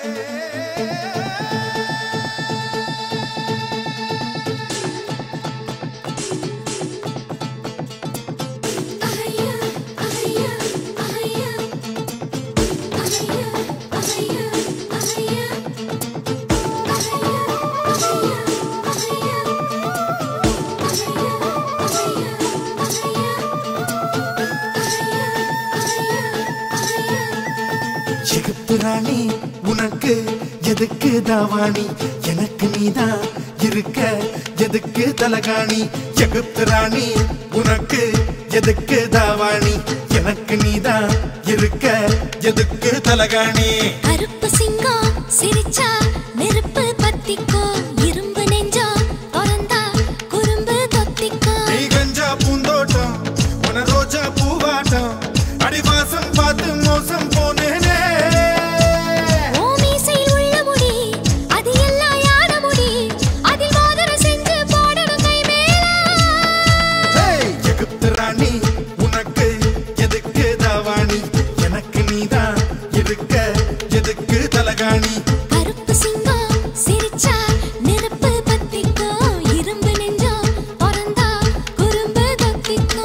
எகிப்து ராணி உனக்கு எதுக்கு தாவாணி எனக்கு நீதான் இருக்க எதுக்கு தலகாணி எகிப்து ராணி உனக்கு எதுக்கு தாவாணி எனக்கு நீதான் இருக்க எதுக்கு தலகாணி கருப்பு சிங்கம் சிரிச்சா நெருப்பு பத்திக்கோ இரும்பு நெஞ்சா திறந்தா குறும்பு தொத்திக்கோ நீ கஞ்சா பூந்தோட்டம் உன ரோஜா பூவாட்டம் அடிவாசம் பார்த்து மோசம் போனேனே ஓ மீசையில் உள்ள முடி அது எல்லாம் யார முடி அதில் மோதிரம் செஞ்சு போடணும் கை மேல ஹேய், எகிப்து ராணி உனக்கு எதுக்கு தாவாணி எனக்கு நீதான் இருக்க எதுக்கு தலகாணி கருப்பு சிங்கம் சிரிச்சா நெருப்பு பத்திக்கோ இரும்பு நெஞ்சா திறந்தா குறும்பு தொத்திக்கோ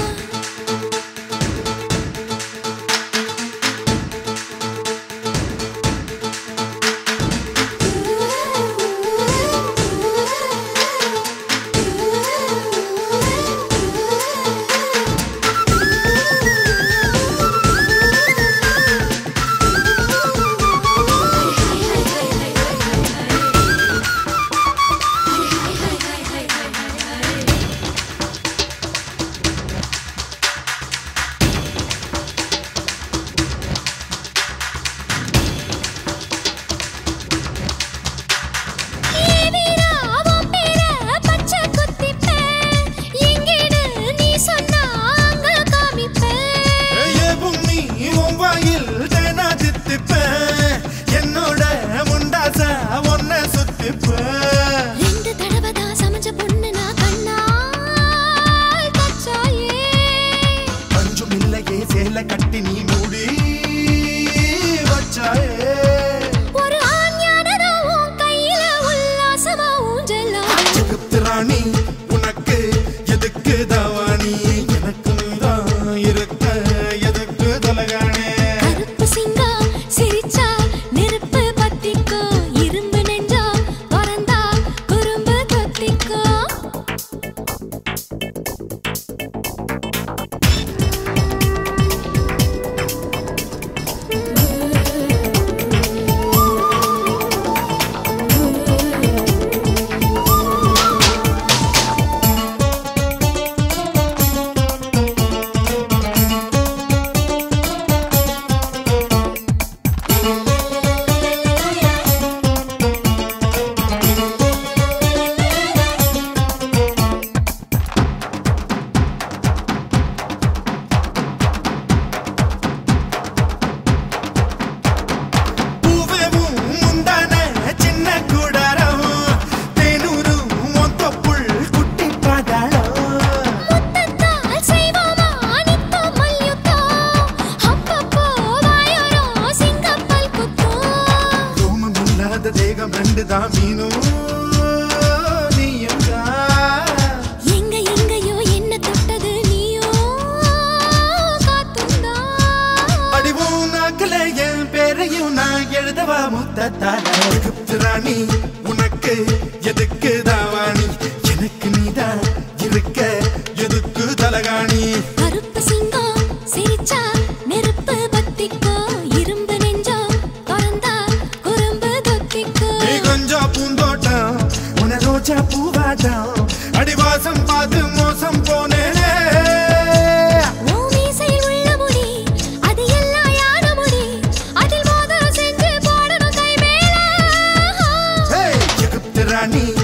ஏ வீரா அவன் பேர பச்சை குத்திப்பேன் எங்கேன்னு நீ சொன்னா அங்க காமிப்பேன் ஏ பூமி உன் வாயில் தேனா தித்திப்பேன் என்னோட முண்டாச ஒன்ன சுத்திப்பேன் ரெண்டு தடவை தான் சமைச்ச பொண்ணு நான் கண்ணால் தச்சாயே பஞ்சும் இல்லையே சேலை கட்டி நீ மூடி வச்சாயே ஒரு ஆண் யானைதான் உன் கையில உல்லாசமா ஊஞ்சலாம் எகிப்து ராணி உனக்கு எதுக்கு தாவாணி எனக்கு நீதான் இருக்க எதுக்கு தலகாணி கருப்பு சிங்கம் சிரிச்சா நெருப்பு பத்திக்கோ இரும்பு நெஞ்சா திறந்தா குறும்பு தொத்திக்கோ பூவேவும் முந்தான சின்ன கூடாரம் தேனூரும் மொத்தப்புள் குட்டி பாதாளம் முத்தத்தால் செய்வோமா நித்தம் மல்யுத்தம் அப்பப்போ வாயோரம் சிங்கப்பல் குத்தம் ரோமம் இல்லாத தேகம் ரெண்டு தான் மீனும் நீயும் தான். எங்க எங்கயோ என்ன தொட்டது நீயோ காத்துந்தா அடிவும் நாக்கில என் பேரையும் நான் எழுதவா முத்தத்தால எகிப்து ராணி உனக்கு எதுக்கு தாவாணி எனக்கு நீதான் இருக்க எதுக்கு தலகாணி கருப்பு சிங்கம் சிரிச்சா நெருப்பு பத்திக்கோ இரும்பு நெஞ்சா திறந்தா குறும்பு தொத்திக்கோ நீ கொஞ்சம் பூந்தோட்டம் உன ரோஜா பூவாட்டம் அடிவாசம் பார்த்து மோசம் போனேனே ஓ மீசையில் உள்ள முடி அது எல்லாம் யார முடி அதில் மோதிரம் செஞ்சு போடணும் கை மேல ஹேய், எகிப்து ராணி